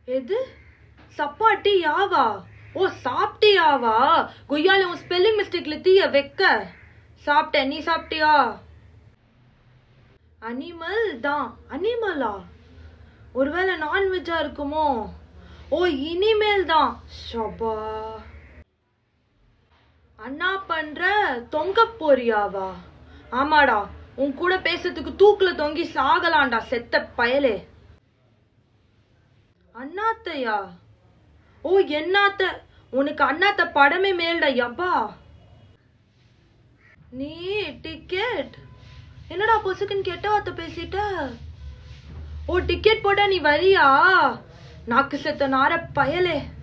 எது சப்பாட்டி யாவா ஓ சாப்பிட்டியாவா கொய்யால உன் ஸ்பெல்லிங் மிஸ்டேக்ல தீய வைக்க சாப்பிட்டேன் நீ சாப்பிட்டியா அனிமல் தான் அனிமலா ஒருவேளை நான்வெஜ்ஜா இருக்குமோ ஓ இனிமேல் தான் ஷபா அண்ணா பண்ற தொங்க போறியாவா ஆமாடா உன் கூட பேசுறதுக்கு தூக்குல தொங்கி சாகலாம்டா செத்த பயலே அண்ணாத்தையா ஓ என்னாத்த உனக்கு அண்ணாத்த படமே மேல்டா யப்பா நீ டிக்கெட் என்னடா பொசுக்குன்னு கெட்ட வார்த்தை பேசிட்ட ஓ டிக்கெட் போட்டா நீ வரியா நாக்கு செத்த நார பயலே